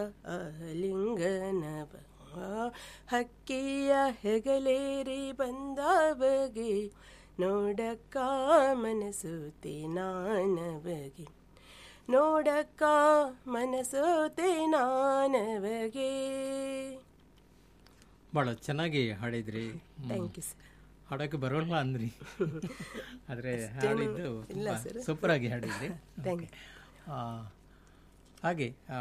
ಲಿಂಗನವ ಹಕ್ಕಿಯ ಹೆಗಲೇರಿ ಬಂದ ಬಗೆ ನೋಡಕ್ಕ ಮನಸೂತೆ ನಾನವಗೆ ನೋಡಕ್ಕ ಮನಸೋತೆ ನಾನವಗೆ ಭಾಳ ಚೆನ್ನಾಗಿ ಹಾಡಿದ್ರಿ ಹ್ಮ್. ಥ್ಯಾಂಕ್ ಯು ಸರ್ ಹಾಡೋಕೆ ಬರೋಲ್ಲ ಅಂದ್ರಿ ಆದರೆ ಹಾಡಿದ್ದು ಇಲ್ಲ sir. ಸೂಪರ್ ಆಗಿ ಹಾಡಿದ್ರಿ ಥ್ಯಾಂಕ್ ಯು ಆ, ಹಾಗೆ ಆ,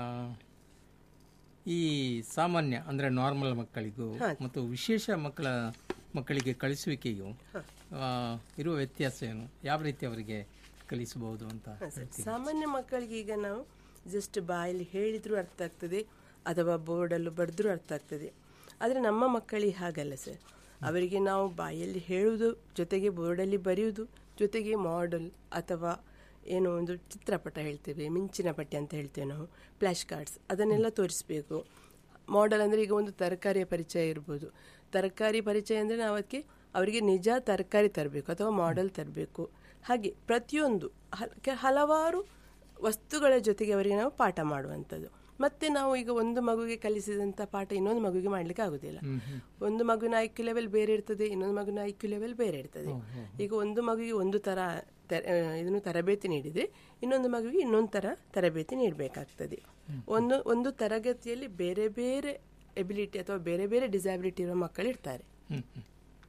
ಈ ಸಾಮಾನ್ಯ ಅಂದರೆ ನಾರ್ಮಲ್ ಮಕ್ಕಳಿಗೂ ಮತ್ತು ವಿಶೇಷ ಮಕ್ಕಳ ಮಕ್ಕಳಿಗೆ ಕಳಿಸುವಿಕೆಗೂ ಆ, ಇರುವ ವ್ಯತ್ಯಾಸ ಏನು ಯಾವ ರೀತಿ ಅವರಿಗೆ ಕಲಿಸಬಹುದು ಅಂತ ಹೇಳ್ತೀನಿ ಸಾಮಾನ್ಯ ಮಕ್ಕಳಿಗೆ ಈಗ ನಾವು ಜಸ್ಟ್ ಬಾಯಲ್ಲಿ ಹೇಳಿದರೂ ಅರ್ಥ ಆಗ್ತದೆ ಅಥವಾ ಬೋರ್ಡಲ್ಲೂ ಬರೆದ್ರೂ ಅರ್ಥ ಆಗ್ತದೆ ಆದರೆ ನಮ್ಮ ಮಕ್ಕಳಿಗೆ ಹಾಗಲ್ಲ ಸರ್ ಅವರಿಗೆ ನಾವು ಬಾಯಲ್ಲಿ ಹೇಳುವುದು ಜೊತೆಗೆ ಬೋರ್ಡಲ್ಲಿ ಬರೆಯುವುದು ಜೊತೆಗೆ ಮಾಡೆಲ್ ಅಥವಾ ಏನೋ ಒಂದು ಚಿತ್ರಪಟ ಹೇಳ್ತೇವೆ ಮಿಂಚಿನ ಪಟ್ಟಿ ಅಂತ ಹೇಳ್ತೇವೆ ನಾವು ಫ್ಲ್ಯಾಶ್ ಕಾರ್ಡ್ಸ್ ಅದನ್ನೆಲ್ಲ ತೋರಿಸಬೇಕು ಮಾಡೆಲ್ ಅಂದರೆ ಈಗ ಒಂದು ತರಕಾರಿಯ ಪರಿಚಯ ಇರ್ಬೋದು ತರಕಾರಿ ಪರಿಚಯ ಅಂದರೆ ನಾವು ಅದಕ್ಕೆ ಅವರಿಗೆ ನಿಜ ತರಕಾರಿ ತರಬೇಕು ಅಥವಾ ಮಾಡೆಲ್ ತರಬೇಕು ಹಾಗೆ ಪ್ರತಿಯೊಂದು ಹಲ್- ಕೆ- ಹಲವಾರು ವಸ್ತುಗಳ ಜೊತೆಗೆ ಅವರಿಗೆ ನಾವು ಪಾಠ ಮಾಡುವಂಥದ್ದು ಮತ್ತೆ ನಾವು ಈಗ ಒಂದು ಮಗುವಿಗೆ ಕಲಿಸಿದಂಥ ಪಾಠ ಇನ್ನೊಂದು ಮಗುವಿಗೆ ಮಾಡಲಿಕ್ಕೆ ಆಗೋದಿಲ್ಲ ಒಂದು ಮಗುವಿನ ಐ ಕ್ಯೂ ಲೆವೆಲ್ ಬೇರೆ ಇರ್ತದೆ ಇನ್ನೊಂದು ಮಗುವಿನ ಐ ಕ್ಯೂ ಲೆವೆಲ್ ಬೇರೆ ಇರ್ತದೆ ಈಗ ಒಂದು ಮಗುವಿಗೆ ಒಂದು ಥರ ತ- ಆ, ಇದನ್ನು ತರಬೇತಿ ನೀಡಿದರೆ ಇನ್ನೊಂದು ಮಗುವಿಗೆ ಇನ್ನೊಂದು ಥರ ತರಬೇತಿ ನೀಡಬೇಕಾಗ್ತದೆ ಒಂದು ಒಂದು ತರಗತಿಯಲ್ಲಿ ಬೇರೆ ಬೇರೆ ಎಬಿಲಿಟಿ ಅಥವಾ ಬೇರೆ ಬೇರೆ ಡಿಸಾಬಿಲಿಟಿ ಇರುವ ಮಕ್ಕಳು ಇರ್ತಾರೆ ಹ್ಮ್, ಹ್ಮ್.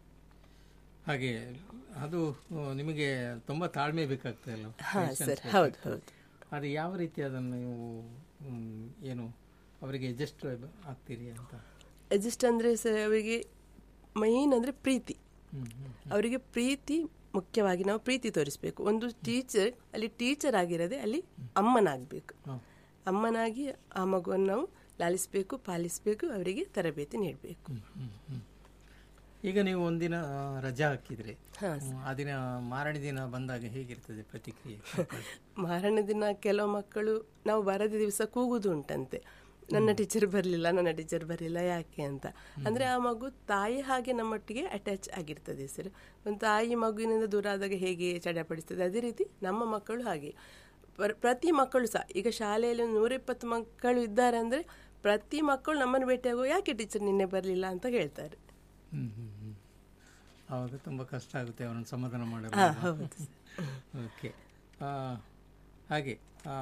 ಹಾಗೆ ಅದು ಆ, ನಿಮಗೆ ತುಂಬ ತಾಳ್ಮೆ ಬೇಕಾಗ್ತದೆ ಅಲ್ಲ ಹಾಂ Patience ಸರ್ ಬೇಕಾಗ್ತದೆ. ಹೌದು ಹೌದು ಅದು ಯಾವ ರೀತಿ ಅದನ್ನು ನೀವು ಹ್ಮ್, ಏನು ಅವರಿಗೆ ಅಡ್ಜಸ್ಟ್ ಆಗ್ತೀರಿ ಅಂತ ಅಡ್ಜಸ್ಟ್ ಅಂದರೆ ಸರ್ ಅವರಿಗೆ ಮೈನ್ ಅಂದರೆ ಪ್ರೀತಿ ಹ್ಮ್, ಹ್ಮ್. ಅವರಿಗೆ ಪ್ರೀತಿ ಮುಖ್ಯವಾಗಿ ನಾವು ಪ್ರೀತಿ ತೋರಿಸ್ಬೇಕು ಒಂದು ಟೀಚರ್ ಅಲ್ಲಿ ಟೀಚರ್ ಆಗಿರದೆ ಅಲ್ಲಿ ಅಮ್ಮನಾಗಬೇಕು ಹಾ. ಅಮ್ಮನಾಗಿ ಆ ಮಗುವನ್ನು ನಾವು ಲಾಲಿಸಬೇಕು ಪಾಲಿಸಬೇಕು ಅವರಿಗೆ ತರಬೇತಿ ನೀಡಬೇಕು ಹ್ಮ್, ಹ್ಮ್, ಹ್ಮ್. ಈಗ ನೀವು ಒಂದಿನ ಆ, ರಜಾ ಹಾಕಿದ್ರಿ ಹಾಂ ಹ್ಮ್, ಆ ದಿನ ಮಾರನೇ ದಿನ ಬಂದಾಗ ಹೇಗಿರ್ತದೆ ಪ್ರತಿಕ್ರಿಯೆ ಮಾರನೇ ದಿನ ಕೆಲವು ಮಕ್ಕಳು ನಾವು ಬರದ ದಿವಸ ಕೂಗುದು ಉಂಟಂತೆ ನನ್ನ ಟೀಚರ್ ಬರಲಿಲ್ಲ ನನ್ನ ಟೀಚರ್ ಬರಲಿಲ್ಲ ಯಾಕೆ ಅಂತ ಅಂದರೆ ಆ ಮಗು ತಾಯಿ ಹಾಗೆ ನಮ್ಮೊಟ್ಟಿಗೆ ಅಟ್ಯಾಚ್ ಆಗಿರ್ತದೆ ಸರ್ ಒಂದು ತಾಯಿ ಮಗುವಿನಿಂದ ದೂರ ಆದಾಗ ಹೇಗೆ ಚಡಪಡಿಸ್ತದೆ ಅದೇ ರೀತಿ ನಮ್ಮ ಮಕ್ಕಳು ಹಾಗೆ ಪ್ರ- ಪ್ರತಿ ಮಕ್ಕಳು ಸಹ ಈಗ ಶಾಲೆಯಲ್ಲಿ ಒಂದು ನೂರಿಪ್ಪತ್ತು ಮಕ್ಕಳು ಇದ್ದಾರೆ ಅಂದರೆ ಪ್ರತಿ ಮಕ್ಕಳು ನಮ್ಮನ್ನು ಭೇಟಿಯಾಗುವ ಯಾಕೆ ಟೀಚರ್ ನಿನ್ನೆ ಬರಲಿಲ್ಲ ಅಂತ ಹೇಳ್ತಾರೆ ಹ್ಮ್, ಹ್ಮ್, ಹ್ಮ್. ಆವಾಗ ತುಂಬ ಕಷ್ಟ ಆಗುತ್ತೆ ಅವರನ್ನು ಸಮಾಧಾನ ಮಾಡಲು ಹಾಂ ಹೌದು ಓಕೆ ಆ, ಹಾಗೆ ಆ,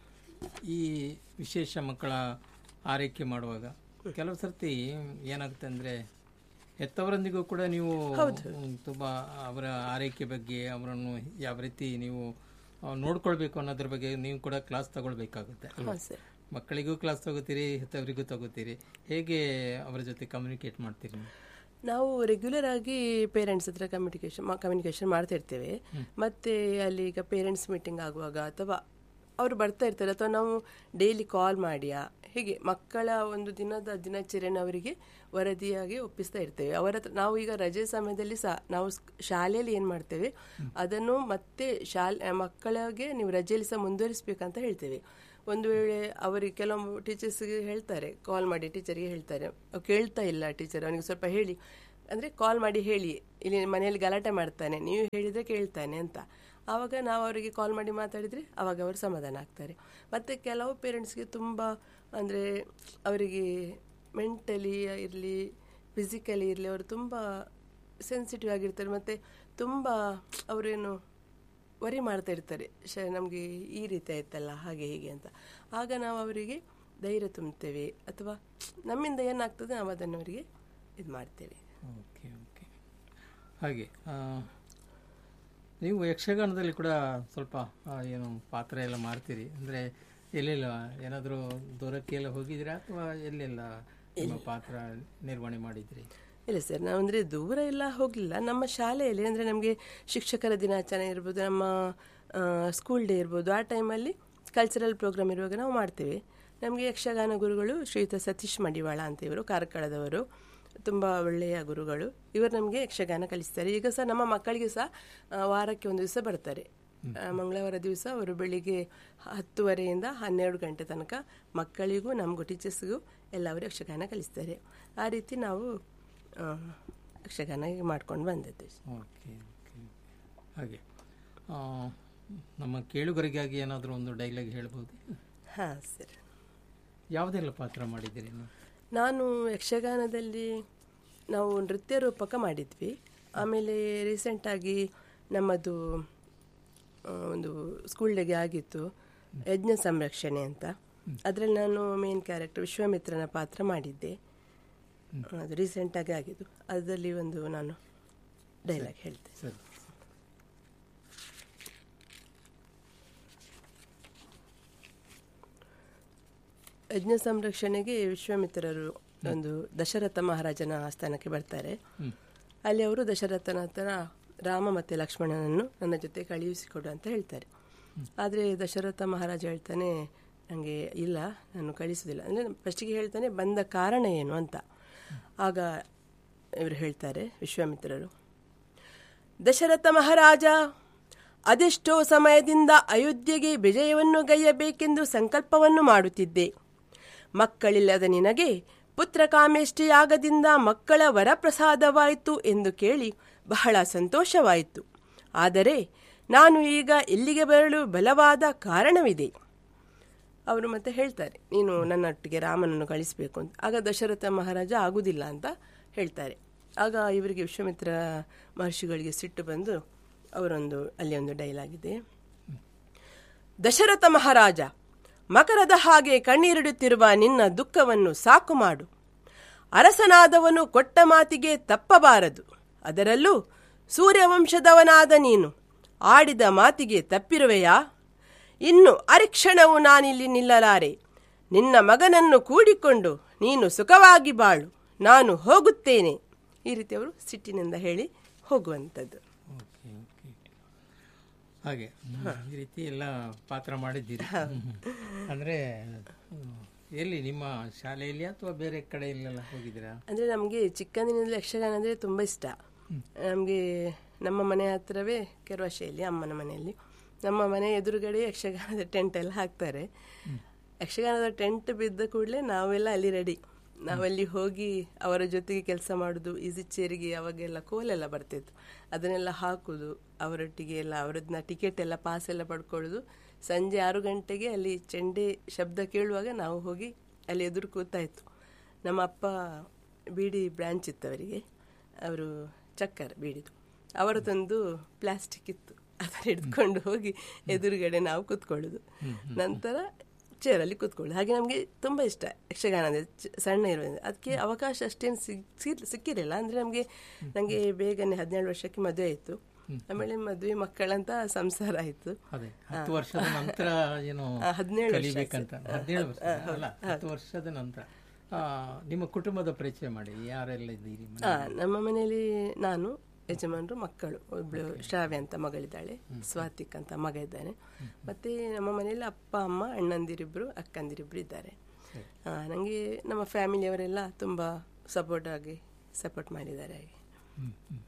ಈ ವಿಶೇಷ ಮಕ್ಕಳ ಆರೈಕೆ ಮಾಡುವಾಗ ಕೆಲವು ಸರ್ತಿ ಏನಾಗುತ್ತೆ ಅಂದರೆ ಹೆತ್ತವರೊಂದಿಗೂ ಕೂಡ ನೀವು ಮ್, ತುಂಬ ಅವರ ಆರೈಕೆ ಬಗ್ಗೆ ಅವರನ್ನು ಯಾವ ರೀತಿ ನೀವು ಆ, ನೋಡ್ಕೊಳ್ಬೇಕು ಅನ್ನೋದ್ರ ಬಗ್ಗೆ ನೀವು ಕೂಡ ಕ್ಲಾಸ್ ತಗೊಳ್ಬೇಕಾಗುತ್ತೆ ಅಲ್ವಾ? ಹಾಂ ಸರ್ ಮಕ್ಕಳಿಗೂ ಕ್ಲಾಸ್ ತಗೋತೀರಿ ಹೆತ್ತವರಿಗೂ ತಗೋತೀರಿ ಹೇಗೆ ಅವರ ಜೊತೆ ಕಮ್ಯುನಿಕೇಟ್ ಮಾಡ್ತೀರಿ ನೀವು? ನಾವು ರೆಗ್ಯುಲರ್ ಆಗಿ ಪೇರೆಂಟ್ಸ್ ಹತ್ರ ಕಮ್ಯುನಿಕೇಶನ್ ಕಮ್ಯುನಿಕೇಶನ್ ಮಾಡ್ತಾ ಇರ್ತೇವೆ ಮತ್ತೆ ಅಲ್ಲಿ ಈಗ ಪೇರೆಂಟ್ಸ್ ಮೀಟಿಂಗ್ ಆಗುವಾಗ ಅಥವಾ ಅವರು ಬರ್ತಾ ಇರ್ತಾರೆ ಅಥವಾ ನಾವು ಡೈಲಿ ಕಾಲ್ ಮಾಡಿಯಾ ಹೀಗೆ ಮಕ್ಕಳ ಒಂದು ದಿನದ ದಿನಚರಿಯನ್ನು ಅವರಿಗೆ ವರದಿಯಾಗಿ ಒಪ್ಪಿಸ್ತಾ ಇರ್ತೇವೆ ಅವರ ಹತ್ರ ನಾವು ಈಗ ರಜೆ ಸಮಯದಲ್ಲಿ ಸಹ ನಾವು ಸ್ಕ್- ಶಾಲೆಯಲ್ಲಿ ಏನು ಮಾಡ್ತೇವೆ ಅದನ್ನು ಮತ್ತೆ ಶಾಲೆ ಮಕ್ಕಳಿಗೆ ನೀವು ರಜೆಯಲ್ಲಿ ಸಹ ಮುಂದುವರಿಸಬೇಕಂತ ಹೇಳ್ತೇವೆ ಒಂದು ವೇಳೆ ಅವರಿಗೆ ಕೆಲವು ಟೀಚರ್ಸ್ಗೆ ಹೇಳ್ತಾರೆ ಕಾಲ್ ಮಾಡಿ ಟೀಚರ್ಗೆ ಹೇಳ್ತಾರೆ ಅವ್ ಕೇಳ್ತಾ ಇಲ್ಲ ಟೀಚರ್ ಅವನಿಗೆ ಸ್ವಲ್ಪ ಹೇಳಿ ಅಂದರೆ ಕಾಲ್ ಮಾಡಿ ಹೇಳಿ ಇಲ್ಲಿ ಮನೆಯಲ್ಲಿ ಗಲಾಟೆ ಮಾಡ್ತಾನೆ ನೀವು ಹೇಳಿದರೆ ಕೇಳ್ತಾನೆ ಅಂತ ಆವಾಗ ನಾವು ಅವರಿಗೆ ಕಾಲ್ ಮಾಡಿ ಮಾತಾಡಿದರೆ ಆವಾಗ ಅವರು ಸಮಾಧಾನ ಆಗ್ತಾರೆ ಮತ್ತು ಕೆಲವು ಪೇರೆಂಟ್ಸ್ಗೆ ತುಂಬ ಅಂದರೆ ಅವರಿಗೆ ಮೆಂಟಲಿ ಇರಲಿ ಫಿಸಿಕಲಿ ಇರಲಿ ಅವರು ತುಂಬ ಸೆನ್ಸಿಟಿವ್ ಆಗಿರ್ತಾರೆ ಮತ್ತು ತುಂಬ ಅವರೇನು ವರಿ ಮಾಡ್ತಾ ಇರ್ತಾರೆ ಶ ನಮಗೆ ಈ ರೀತಿ ಆಯ್ತಲ್ಲ ಹಾಗೆ ಹೀಗೆ ಅಂತ ಆಗ ನಾವು ಅವರಿಗೆ ಧೈರ್ಯ ತುಂಬುತ್ತೇವೆ ಅಥವಾ ನಮ್ಮಿಂದ ಏನಾಗ್ತದೆ ನಾವು ಅದನ್ನು ಅವರಿಗೆ ಇದು ಮಾಡ್ತೇವೆ ಓಕೆ ಓಕೆ ಹಾಗೆ ಆ, ನೀವು ಯಕ್ಷಗಾನದಲ್ಲಿ ಕೂಡ ಸ್ವಲ್ಪ ಆ, ಏನು ಪಾತ್ರ ಎಲ್ಲ ಮಾಡ್ತೀರಿ ಅಂದರೆ ಎಲ್ಲೆಲ್ಲ ಏನಾದರೂ ದೂರಕ್ಕೆ ಎಲ್ಲ ಹೋಗಿದ್ದೀರಾ ಅಥವಾ ಎಲ್ಲೆಲ್ಲ ನಿಮ್ಮ ಪಾತ್ರ ನಿರ್ವಹಣೆ ಮಾಡಿದ್ರಿ ಇಲ್ಲ ಸರ್ ನಾವು ಅಂದರೆ ದೂರ ಎಲ್ಲ ಹೋಗಲಿಲ್ಲ ನಮ್ಮ ಶಾಲೆಯಲ್ಲಿ ಅಂದರೆ ನಮಗೆ ಶಿಕ್ಷಕರ ದಿನಾಚರಣೆ ಇರ್ಬೋದು ನಮ್ಮ ಸ್ಕೂಲ್ ಡೇ ಇರ್ಬೋದು ಆ ಟೈಮಲ್ಲಿ ಕಲ್ಚರಲ್ ಪ್ರೋಗ್ರಾಮ್ ಇರುವಾಗ ನಾವು ಮಾಡ್ತೇವೆ ನಮಗೆ ಯಕ್ಷಗಾನ ಗುರುಗಳು ಶ್ರೀಯುತ ಸತೀಶ್ ಮಡಿವಾಳ ಅಂತ ಇವರು ಕಾರ್ಕಳದವರು ತುಂಬ ಒಳ್ಳೆಯ ಗುರುಗಳು ಇವರು ನಮಗೆ ಯಕ್ಷಗಾನ ಕಲಿಸ್ತಾರೆ ಈಗ ಸಹ ನಮ್ಮ ಮಕ್ಕಳಿಗೆ ಸಹ ಆ, ವಾರಕ್ಕೆ ಒಂದು ದಿವಸ ಬರ್ತಾರೆ ಆ, ಮಂಗಳವಾರ ದಿವಸ ಅವರು ಬೆಳಿಗ್ಗೆ ಹತ್ತುವರೆಯಿಂದ ಹನ್ನೆರಡು ಗಂಟೆ ತನಕ ಮಕ್ಕಳಿಗೂ ನಮಗೂ ಟೀಚರ್ಸ್ಗೂ ಎಲ್ಲ ಅವರು ಯಕ್ಷಗಾನ ಕಲಿಸ್ತಾರೆ ಆ ರೀತಿ ನಾವು ಆ, ಯಕ್ಷಗಾನ ಈಗ ಮಾಡ್ಕೊಂಡು ಬಂದದ್ದು ಓಕೆ ಓಕೆ ಹಾಗೆ ಆ, ನಮ್ಮ ಕೇಳುಗರಿಗಾಗಿ ಏನಾದರೂ ಒಂದು ಡೈಲಾಗ್ ಹೇಳ್ಬೋದು ಹಾಂ ಸರ್ ಯಾವುದೆಲ್ಲ ಪಾತ್ರ ಮಾಡಿದ್ದೀರಿ ನೀವು ನಾನು ಯಕ್ಷಗಾನದಲ್ಲಿ ನಾವು ನೃತ್ಯ ರೂಪಕ ಮಾಡಿದ್ವಿ ಆಮೇಲೆ ರೀಸೆಂಟಾಗಿ ನಮ್ಮದು ಆ, ಒಂದು ಸ್ಕೂಲ್ ಡೇಗೆ ಆಗಿತ್ತು ಯಜ್ಞ ಸಂರಕ್ಷಣೆ ಅಂತ ಅದರಲ್ಲಿ ನಾನು ಮೇನ್ ಕ್ಯಾರೆಕ್ಟರ್ ವಿಶ್ವಾಮಿತ್ರನ ಪಾತ್ರ ಮಾಡಿದ್ದೆ ಅದು ರೀಸೆಂಟಾಗಿ ಆಗಿದ್ದು ಅದರಲ್ಲಿ ಒಂದು ನಾನು ಡೈಲಾಗ್ ಹೇಳ್ತೆ ಸರಿ ಯಜ್ಞ ಸಂರಕ್ಷಣೆಗೆ ವಿಶ್ವಾಮಿತ್ರರು ಒಂದು ದಶರಥ ಮಹಾರಾಜನ ಆಸ್ಥಾನಕ್ಕೆ ಬರ್ತಾರೆ ಹ್ಮ್. ಅಲ್ಲಿ ಅವರು ದಶರಥನ ಹತ್ರ ರಾಮ ಮತ್ತು ಲಕ್ಷ್ಮಣನನ್ನು ನನ್ನ ಜೊತೆ ಕಳುಹಿಸಿಕೊಡು ಅಂತ ಹೇಳ್ತಾರೆ ಆದರೆ ದಶರಥ ಮಹಾರಾಜ ಹೇಳ್ತಾನೆ ನನಗೆ ಇಲ್ಲ ನಾನು ಕಳಿಸೋದಿಲ್ಲ ಅಂದರೆ ಫಸ್ಟಿಗೆ ಹೇಳ್ತಾನೆ ಬಂದ ಕಾರಣ ಏನು ಅಂತ ಆಗ ಇವರು ಹೇಳ್ತಾರೆ ವಿಶ್ವಾಮಿತ್ರರು ದಶರಥ ಮಹಾರಾಜ ಅದೆಷ್ಟೋ ಸಮಯದಿಂದ ಅಯೋಧ್ಯೆಗೆ ವಿಜಯವನ್ನು ಗೈಯಬೇಕೆಂದು ಸಂಕಲ್ಪವನ್ನು ಮಾಡುತ್ತಿದ್ದೆ ಮಕ್ಕಳಿಲ್ಲದ ನಿನಗೆ ಪುತ್ರ ಕಾಮೇಷ್ಟಿಯಾಗದಿಂದ ಮಕ್ಕಳ ವರಪ್ರಸಾದವಾಯಿತು ಎಂದು ಕೇಳಿ ಬಹಳ ಸಂತೋಷವಾಯಿತು ಆದರೆ ನಾನು ಈಗ ಇಲ್ಲಿಗೆ ಬರಲು ಬಲವಾದ ಕಾರಣವಿದೆ ಅವರು ಮತ್ತೆ ಹೇಳ್ತಾರೆ ನೀನು ನನ್ನೊಟ್ಟಿಗೆ ರಾಮನನ್ನು ಕಳಿಸಬೇಕು ಅಂತ ಆಗ ದಶರಥ ಮಹಾರಾಜ ಆಗುವುದಿಲ್ಲ ಅಂತ ಹೇಳ್ತಾರೆ ಆಗ ಇವರಿಗೆ ವಿಶ್ವಾಮಿತ್ರ ಮಹರ್ಷಿಗಳಿಗೆ ಸಿಟ್ಟು ಬಂದು ಅವರೊಂದು ಅಲ್ಲಿ ಒಂದು ಡೈಲಾಗ್ ಇದೆ ದಶರಥ ಮಹಾರಾಜ ಮಕರದ ಹಾಗೆ ಕಣ್ಣೀರಿಡುತ್ತಿರುವ ನಿನ್ನ ದುಃಖವನ್ನು ಸಾಕು ಮಾಡು ಅರಸನಾದವನು ಕೊಟ್ಟ ಮಾತಿಗೆ ತಪ್ಪಬಾರದು ಅದರಲ್ಲೂ ಸೂರ್ಯವಂಶದವನಾದ ನೀನು ಆಡಿದ ಮಾತಿಗೆ ತಪ್ಪಿರುವೆಯಾ ಇನ್ನು ಅರಿಕ್ಷಣವು ನಾನಿಲ್ಲಿ ನಿಲ್ಲಲಾರೆ ನಿನ್ನ ಮಗನನ್ನು ಕೂಡಿಕೊಂಡು ನೀನು ಸುಖವಾಗಿ ಬಾಳು ನಾನು ಹೋಗುತ್ತೇನೆ ಈ ರೀತಿ ಅವರು ಸಿಟ್ಟಿನಿಂದ ಹೇಳಿ ಹೋಗುವಂಥದ್ದು ಓಕೆ ಓಕೆ ಹಾಗೆ ಹ್ಮ್. ಈ ರೀತಿ ಎಲ್ಲ ಪಾತ್ರ ಮಾಡಿದ್ದೀರಿ ಹ್ಮ್. ಅಂದ್ರೆ ಹ್ಮ್, ಎಲ್ಲಿ ನಿಮ್ಮ ಶಾಲೆಯಲ್ಲಿ ಅಥವಾ ಬೇರೆ ಕಡೆಯಲ್ಲೆಲ್ಲ ಹೋಗಿದ್ದೀರಾ ಅಂದರೆ ನಮಗೆ ಚಿಕ್ಕಂದಿನಿಂದಲೂ ಯಕ್ಷಗಾನ ಅಂದರೆ ತುಂಬ ಇಷ್ಟ ನಮಗೆ ನಮ್ಮ ಮನೆ ಹತ್ರವೇ ಕೆರವಾಶೆಯಲ್ಲಿ ಅಮ್ಮನ ಮನೆಯಲ್ಲಿ ನಮ್ಮ ಮನೆ ಎದುರುಗಡೆ ಯಕ್ಷಗಾನದ ಟೆಂಟ್ ಎಲ್ಲ ಹಾಕ್ತಾರೆ ಯಕ್ಷಗಾನದ ಟೆಂಟ್ ಬಿದ್ದ ಕೂಡಲೇ ನಾವೆಲ್ಲ ಅಲ್ಲಿ ರೆಡಿ ನಾವಲ್ಲಿ ಹೋಗಿ ಅವರ ಜೊತೆಗೆ ಕೆಲಸ ಮಾಡೋದು ಈಸಿ ಚೇರಿಗೆ ಅವಾಗೆಲ್ಲ ಕೋಲೆಲ್ಲ ಬರ್ತಿತ್ತು ಅದನ್ನೆಲ್ಲ ಹಾಕೋದು ಅವರೊಟ್ಟಿಗೆ ಎಲ್ಲ ಅವರದನ್ನ ಟಿಕೆಟ್ ಎಲ್ಲ ಪಾಸ್ ಎಲ್ಲ ಪಡ್ಕೊಳ್ಳೋದು ಸಂಜೆ ಆರು ಗಂಟೆಗೆ ಅಲ್ಲಿ ಚೆಂಡೆ ಶಬ್ದ ಕೇಳುವಾಗ ನಾವು ಹೋಗಿ ಅಲ್ಲಿ ಎದುರು ಕೂತಾಯಿತು ನಮ್ಮ ಅಪ್ಪ ಬೀಡಿ ಬ್ರಾಂಚ್ ಇತ್ತು ಅವರಿಗೆ ಅವರು ಚಕ್ಕರ್ ಬೀಡಿದು ಅವರದೊಂದು ಪ್ಲಾಸ್ಟಿಕ್ ಇತ್ತು ಅದನ್ನು ಹಿಡ್ಕೊಂಡು ಹೋಗಿ ಎದುರುಗಡೆ ನಾವು ಕೂತ್ಕೊಳ್ಳೋದು ನಂತರ ಚೇರಲ್ಲಿ ಕೂತ್ಕೊಳ್ಳೋದು ಹಾಗೆ ನಮಗೆ ತುಂಬ ಇಷ್ಟ ಯಕ್ಷಗಾನ ಅಂದರೆ ಚ- ಸಣ್ಣ ಇರೋದ್ರಿಂದ ಅದಕ್ಕೆ ಅವಕಾಶ ಅಷ್ಟೇನು ಸಿಕ್ ಸಿಕ್ಕಿರಲಿಲ್ಲ ಅಂದರೆ ನಮಗೆ ನನಗೆ ಬೇಗನೆ ಹದಿನೇಳು ವರ್ಷಕ್ಕೆ ಮದುವೆ ಆಯಿತು ಆಮೇಲೆ ಮದುವೆ ಮಕ್ಕಳಂತ ಸಂಸಾರ ಆಯಿತು ಅದೇ ಹತ್ತು ವರ್ಷದ ನಂತರ ಏನು ಆ, ಹದಿನೇಳು ವರ್ಷ ಕಲಿಬೇಕಂತ ಹದಿನೇಳು ವರ್ಷ ಅಲ್ಲ ಹತ್ತು ವರ್ಷದ ನಂತರ ಆ, ನಿಮ್ಮ ಕುಟುಂಬದ ಪರಿಚಯ ಮಾಡಿ ಯಾರೆಲ್ಲ ಇದ್ದೀರಿ ಮನೆ- ಆ, ನಮ್ಮ ಮನೆಯಲ್ಲಿ ನಾನು ಯಜಮಾನರು ಮಕ್ಕಳು ಒಬ್ಳು ಶ್ರಾವ್ಯ ಅಂತ ಮಗಳಿದ್ದಾಳೆ ಸ್ವಾತಿಕ್ ಅಂತ ಮಗ ಇದ್ದಾನೆ ಮತ್ತೆ ನಮ್ಮ ಮನೆಯಲ್ಲಿ ಅಪ್ಪ ಅಮ್ಮ ಅಣ್ಣಂದಿರಿಬ್ರು ಅಕ್ಕಂದಿರಿಬ್ರು ಇದ್ದಾರೆ ನನಗೆ ನಮ್ಮ ಫ್ಯಾಮಿಲಿಯವರೆಲ್ಲ ತುಂಬ ಸಪೋರ್ಟ್ ಆಗಿ ಸಪೋರ್ಟ್ ಮಾಡಿದ್ದಾರೆ ಹಾಗೆ ಹ್ಮ್, ಹ್ಮ್.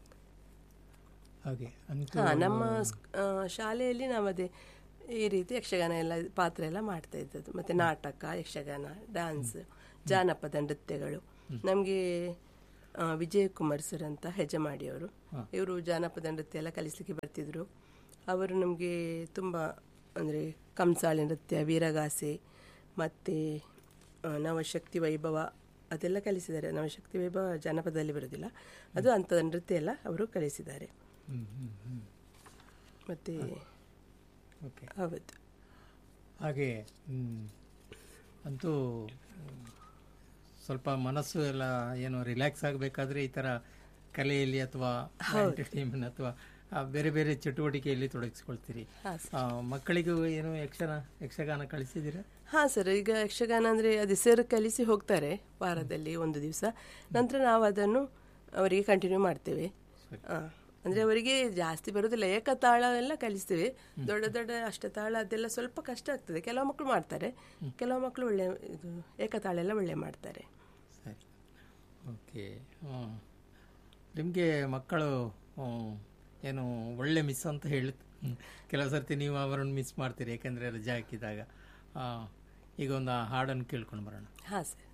ಹಾಗೆ ಅಂತೂ ಹಾ ನಮ್ಮ ಸ್ಕ್- ಆ, ಶಾಲೆಯಲ್ಲಿ ನಾವು ಅದೇ ಈ ರೀತಿ ಯಕ್ಷಗಾನ ಎಲ್ಲ ಪಾತ್ರ ಎಲ್ಲ ಮಾಡ್ತಾ ಇದ್ದದ್ದು ಮತ್ತೆ ನಾಟಕ ಯಕ್ಷಗಾನ ಡ್ಯಾನ್ಸ್ ಜಾನಪದ ನೃತ್ಯಗಳು ನಮಗೆ ವಿಜಯ್ ಕುಮಾರ್ ಸರ್ ಅಂತ ಹೆಜಮಾಡಿಯವರು ಇವರು ಜಾನಪದ ನೃತ್ಯ ಎಲ್ಲ ಕಲಿಸ್ಲಿಕ್ಕೆ ಬರ್ತಿದ್ರು ಅವರು ನಮಗೆ ತುಂಬ ಅಂದರೆ ಕಂಸಾಳಿ ನೃತ್ಯ ವೀರಗಾಸೆ ಮತ್ತು ನವಶಕ್ತಿ ವೈಭವ ಅದೆಲ್ಲ ಕಲಿಸಿದ್ದಾರೆ ನವಶಕ್ತಿ ವೈಭವ ಜಾನಪದದಲ್ಲಿ ಬರೋದಿಲ್ಲ ಅದು ಅಂಥದ ನೃತ್ಯ ಎಲ್ಲ ಅವರು ಕಲಿಸಿದ್ದಾರೆ ಹ್ಮ್, ಹ್ಮ್, ಹ್ಮ್. ಮತ್ತೆ ಓಕೆ ಹೌದು ಹಾಗೆ ಹ್ಮ್, ಅಂತೂ ಹ್ಮ್, ಸ್ವಲ್ಪ ಮನಸ್ಸು ಎಲ್ಲ ಏನು ರಿಲ್ಯಾಕ್ಸ್ ಆಗಬೇಕಾದ್ರೆ ಈ ಥರ ಕಲೆಯಲ್ಲಿ ಅಥವಾ ಎಂಟರ್ಟೈನ್ಮೆಂಟ್ ಅಥವಾ ಆ, ಬೇರೆ ಬೇರೆ ಚಟುವಟಿಕೆಯಲ್ಲಿ ತೊಡಗಿಸ್ಕೊಳ್ತೀರಿ ಹಾಂ ಆ, ಮಕ್ಕಳಿಗೂ ಏನು ಯಕ್ಷಗಾನ ಯಕ್ಷಗಾನ ಕಳಿಸಿದ್ದೀರಾ ಹಾಂ ಸರ್ ಈಗ ಯಕ್ಷಗಾನ ಅಂದರೆ ಅದು ಸರ್ ಕಲಿಸಿ ಹೋಗ್ತಾರೆ ವಾರದಲ್ಲಿ ಒಂದು ದಿವಸ ನಂತರ ನಾವು ಅದನ್ನು ಅವರಿಗೆ ಕಂಟಿನ್ಯೂ ಮಾಡ್ತೇವೆ ಹಾಂ ಅಂದರೆ ಅವರಿಗೆ ಜಾಸ್ತಿ ಬರೋದಿಲ್ಲ ಏಕತಾಳ ಎಲ್ಲ ಕಲಿಸ್ತೇವೆ ದೊಡ್ಡ ದೊಡ್ಡ ಅಷ್ಟತಾಳ ಅದೆಲ್ಲ ಸ್ವಲ್ಪ ಕಷ್ಟ ಆಗ್ತದೆ ಕೆಲವು ಮಕ್ಕಳು ಮಾಡ್ತಾರೆ ಕೆಲವು ಮಕ್ಕಳು ಒಳ್ಳೆ ಇದು ಏಕತಾಳ ಎಲ್ಲ ಒಳ್ಳೆ ಮಾಡ್ತಾರೆ ಸರಿ ಓಕೆ ನಿಮಗೆ ಮಕ್ಕಳು ಹ್ಮ್, ಏನು ಒಳ್ಳೆ ಮಿಸ್ ಅಂತ ಹೇಳಿ ಕೆಲವು ಸರ್ತಿ ನೀವು ಅವರನ್ನು ಮಿಸ್ ಮಾಡ್ತೀರಿ ಯಾಕೆಂದರೆ ರಜೆ ಹಾಕಿದಾಗ ಆ, ಈಗ ಒಂದು ಹಾಡನ್ನು ಕೇಳ್ಕೊಂಡು ಬರೋಣ ಹಾಂ ಸರ್